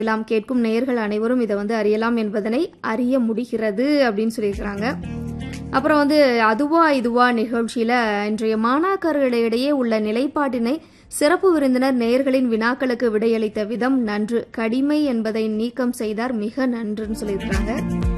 எல்லாம் கேட்கும் நேயர்கள் அனைவரும் இதை வந்து அறியலாம் என்பதனை அறிய முடிகிறது அப்படின்னு சொல்லியிருக்கிறாங்க அப்புறம் வந்து அதுவா இதுவா நிகழ்ச்சியில இன்றைய மாணாக்கர்களிடையே உள்ள நிலைப்பாட்டினை சிறப்பு விருந்தினர் நேயர்களின் வினாக்களுக்கு விடையளித்த விதம் நன்று கடிமை என்பதை நீக்கம் செய்தார் மிக நன்றுன்னு சொல்லியிருக்கிறாங்க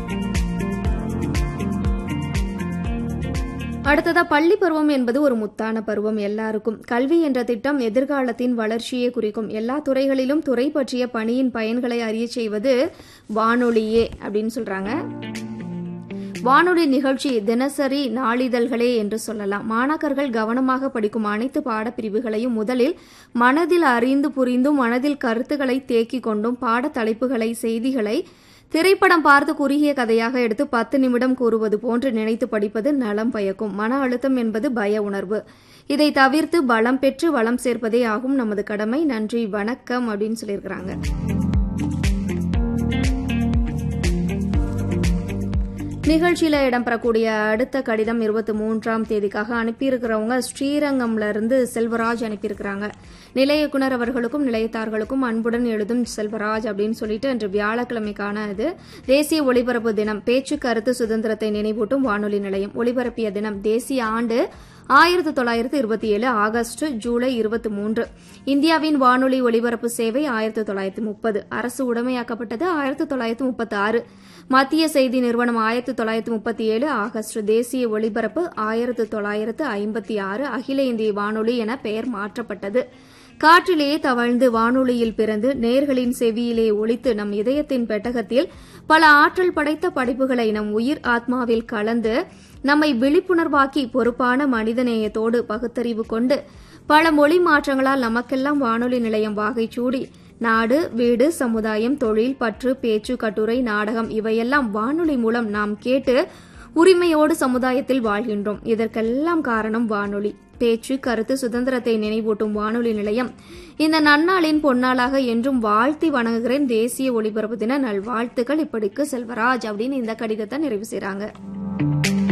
அடுத்ததா பள்ளி பருவம் என்பது ஒரு முத்தான பருவம் எல்லாருக்கும் கல்வி என்ற திட்டம் எதிர்காலத்தின் வளர்ச்சியை குறிக்கும் எல்லா துறைகளிலும் துறை பற்றிய பணியின் பயன்களை அறிய செய்வது வானொலியே அப்படின்னு சொல்றாங்க வானொலி நிகழ்ச்சி தினசரி நாளிதழ்களே என்று சொல்லலாம் மாணாக்கர்கள் கவனமாக படிக்கும் அனைத்து பாடப்பிரிவுகளையும் முதலில் மனதில் அறிந்து புரிந்தும் மனதில் கருத்துக்களை தேக்கிக் கொண்டும் பாடத் தலைப்புகளை செய்திகளை திரைப்படம் பார்த்து குறுகிய கதையாக எடுத்து பத்து நிமிடம் கூறுவது போன்று நினைத்து படிப்பது நலம் பயக்கும் மன அழுத்தம் என்பது பய உணர்வு இதை தவிர்த்து பலம் பெற்று வளம் சேர்ப்பதே ஆகும் நமது கடமை நன்றி வணக்கம் அப்படின்னு சொல்லியிருக்கிறாங்க நிகழ்ச்சியில இடம்பெறக்கூடிய அடுத்த கடிதம் இருபத்தி மூன்றாம் தேதிக்காக அனுப்பியிருக்கிறவங்க ஸ்ரீரங்கம்ல இருந்து செல்வராஜ் அனுப்பியிருக்கிறாங்க நிலைய இயக்குனர் அவர்களுக்கும் நிலையத்தார்களுக்கும் அன்புடன் எழுதும் செல்வராஜ் அப்படின்னு சொல்லிட்டு இன்று வியாழக்கிழமைக்கான இது தேசிய ஒலிபரப்பு தினம் பேச்சு கருத்து சுதந்திரத்தை நினைவூட்டும் வானொலி நிலையம் ஒலிபரப்பிய தினம் தேசிய ஆண்டு ஆயிரத்தி தொள்ளாயிரத்தி இருபத்தி ஏழு ஆகஸ்ட் ஜூலை இருபத்தி மூன்று இந்தியாவின் வானொலி ஒலிபரப்பு சேவை ஆயிரத்தி தொள்ளாயிரத்தி முப்பது அரசு உடைமையாக்கப்பட்டது ஆயிரத்தி தொள்ளாயிரத்தி முப்பத்தி ஆறு மத்திய செய்தி நிறுவனம் ஆயிரத்தி தொள்ளாயிரத்தி முப்பத்தி ஏழு ஆகஸ்ட் தேசிய ஒலிபரப்பு ஆயிரத்தி தொள்ளாயிரத்து ஐம்பத்தி ஆறு அகில இந்திய வானொலி என பெயர் மாற்றப்பட்டது காற்றிலேயே தவழ்ந்து வானொலியில் பிறந்து நேர்களின் செவியிலே ஒழித்து நம் இதயத்தின் பெட்டகத்தில் பல ஆற்றல் படைத்த படைப்புகளை நம் உயிர் ஆத்மாவில் கலந்து நம்மை விழிப்புணர்வாக்கி பொறுப்பான மனிதநேயத்தோடு பகுத்தறிவு கொண்டு பல மொழி மாற்றங்களால் நமக்கெல்லாம் வானொலி நிலையம் வாகை சூடி நாடு வீடு சமுதாயம் தொழில் பற்று பேச்சு கட்டுரை நாடகம் இவையெல்லாம் வானொலி மூலம் நாம் கேட்டு உரிமையோடு சமுதாயத்தில் வாழ்கின்றோம் இதற்கெல்லாம் காரணம் வானொலி பேச்சு கருத்து சுதந்திரத்தை நினைவூட்டும் வானொலி நிலையம் இந்த நன்னாளின் பொன்னாளாக என்றும் வாழ்த்தி வணங்குகிறேன் தேசிய ஒலிபரப்பு தின நல்வாழ்த்துக்கள் இப்படிக்கு செல்வராஜ் அப்படின்னு இந்த கடிதத்தை நிறைவு செய்றாங்க